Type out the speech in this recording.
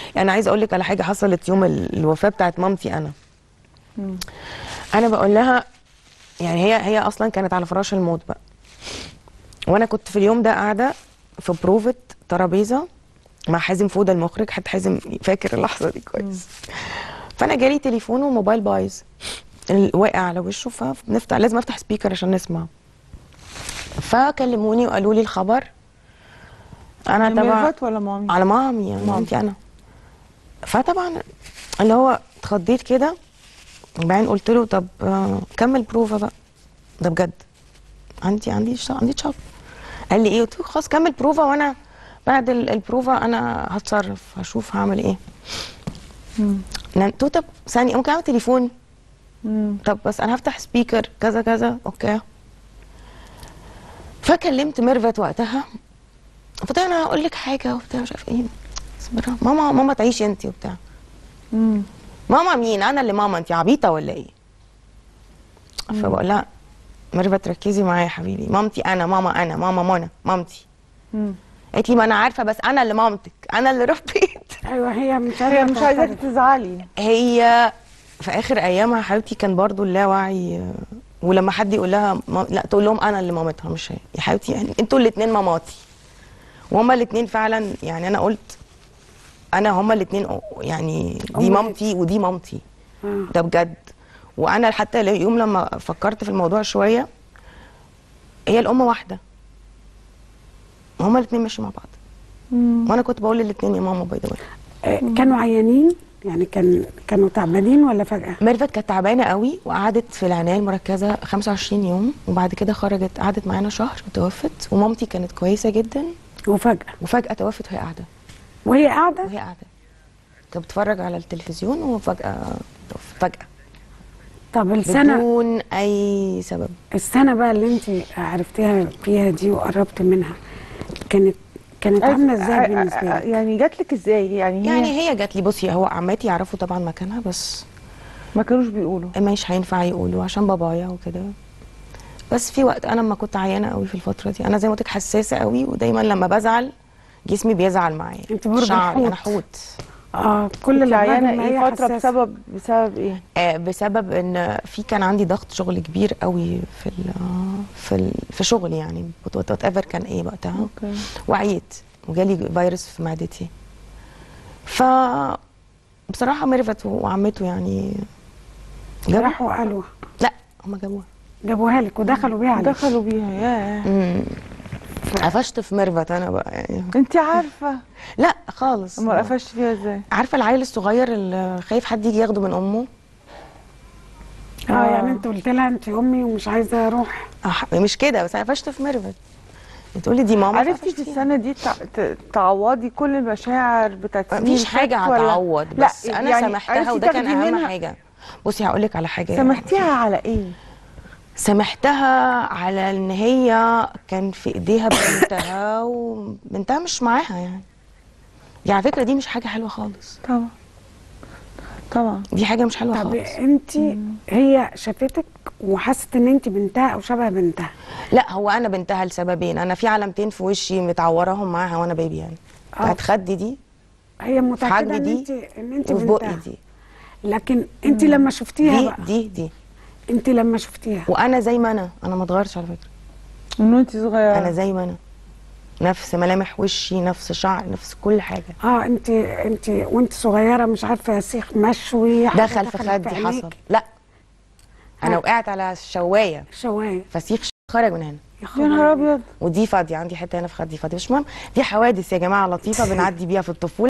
يعني عايزه اقول لك على حاجه حصلت يوم ال- الوفاه بتاعت مامتي انا انا بقول لها يعني هي هي اصلا كانت على فراش الموت بقى وانا كنت في اليوم ده قاعده في بروفة ترابيزه مع حازم فوده المخرج حتى حازم فاكر اللحظه دي كويس فانا جالي تليفون والموبايل بايظ ال- واقع على وشه فبنفتح لازم افتح سبيكر عشان نسمع فكلموني وقالوا لي الخبر انا تبع ميرفت ولا مامي؟ على مامي يعني مامتي انا فطبعا اللي هو اتخضيت كده وبعدين قلت له طب آه، كمل بروفا بقى ده بجد عندي عندي ش- عندي شغل قال لي ايه قلت له خلاص كمل بروفا وانا بعد ال- البروفا انا هتصرف هشوف هعمل ايه نن- قلت له طب ثانيه ممكن اعمل تليفون مم. طب بس انا هفتح سبيكر كذا كذا اوكي فكلمت ميرفت وقتها قلت لها انا هقول لك حاجه وبتاع مش عارف ايه بس بالراحة. ماما ماما تعيشي انت وبتاع مم. ماما مين انا اللي ماما انت عبيطه ولا ايه فبقول لها ميرفت ركزي معايا يا حبيبي مامتي انا ماما انا ماما منى مامتي مم. قالت لي ما انا عارفه بس انا اللي مامتك انا اللي ربيت ايوه هي مش هي عايزه مش عايزاكي تعترف. تزعلي هي في اخر ايامها حبيبتي كان برضو اللاوعي آه، ولما حد يقول لها ما... لا تقول لهم انا اللي مامتها مش هي يا حبيبتي يعني انتوا الاثنين ماماتي وهما الاثنين فعلا يعني انا قلت انا هما الاثنين يعني دي أم مامتي ودي مامتي آه. ده بجد وانا حتى اليوم لما فكرت في الموضوع شويه هي الام واحده هما الاثنين ماشيين مع بعض وانا كنت بقول للاثنين يا ماما باي ذا آه، كانوا عيانين يعني كان كانوا تعبانين ولا فجاه ميرفت كانت تعبانه قوي وقعدت في العنايه المركزه 25 يوم وبعد كده خرجت قعدت معانا شهر وتوفت ومامتي كانت كويسه جدا وفجاه وفجاه توفت وهي قاعده وهي قاعده وهي قاعده كانت بتتفرج على التلفزيون وفجاه توفت فجاه طب السنه بدون اي سبب السنه بقى اللي انت عرفتيها فيها دي وقربت منها كانت كانت عامله ازاي بالنسبه لك يعني جات لك ازاي يعني هي يعني هي جات لي بصي هو عماتي يعرفوا طبعا مكانها بس ما كانوش بيقولوا مش هينفع يقولوا عشان بابايا وكده بس في وقت انا لما كنت عيانه قوي في الفتره دي انا زي ما قلت لك حساسه قوي ودايما لما بزعل جسمي بيزعل معايا انت برج شعري الحوت. انا حوت اه كل كل اللي عيانه ما هي ايه فتره حساسة. بسبب بسبب ايه؟ آه بسبب ان في كان عندي ضغط شغل كبير قوي في ال في ال في شغلي يعني وات ايفر كان ايه وقتها اوكي وعيت وجالي فيروس في معدتي ف بصراحه ميرفت وعمته يعني جابوا راحوا قالوا لا هم جابوها جابوها لك ودخلوا بيها عليك دخلوا بيها ياه امم قفشت في ميرفت انا بقى يعني انت عارفه لا خالص امال قفشت فيها ازاي؟ عارفه العيل الصغير اللي خايف حد يجي ياخده من امه اه يعني انت قلت لها انت امي ومش عايزه اروح أح- مش كده بس انا قفشت في ميرفت بتقولي دي ماما عرفتي فقفشت في فيها. السنه دي تع- ت- تعوضي كل المشاعر بتاعت سنين مفيش حاجه فاتت ولا- هتعوض لا بس انا يعني سامحتها عرفتي وده كان تاخدي اهم منها- حاجه بصي هقول لك على حاجه سامحتيها على ايه؟ سامحتها على ان هي كان في ايديها بنتها وبنتها مش معاها يعني دي على فكره دي مش حاجه حلوه خالص طبعا طبعا دي حاجه مش حلوه طب خالص انت هي شافتك وحست ان انت بنتها او شبه بنتها لا هو انا بنتها لسببين انا في علامتين في وشي متعوراهم معاها وانا بيبي يعني آه. بتاعت خدي دي هي متاكده حجم ان دي انت ان انت وفي بقي بنتها دي لكن انت لما شفتيها دي بقى دي دي انت لما شفتيها وانا زي ما انا انا ما اتغيرتش على فكره من وانت صغيره انا زي ما انا نفس ملامح وشي نفس شعر نفس كل حاجه اه انت انت وانت صغيره مش عارفه يا سيخ مشوي حاجة دخل في دخلت خدي عينيك. حصل لا انا آه. وقعت على الشوايه شوايه فسيخ خرج من هنا يا يا نهار خبر ابيض ودي فاضيه عندي حته هنا في خدي فاضيه مش مهم دي حوادث يا جماعه لطيفه بنعدي بيها في الطفوله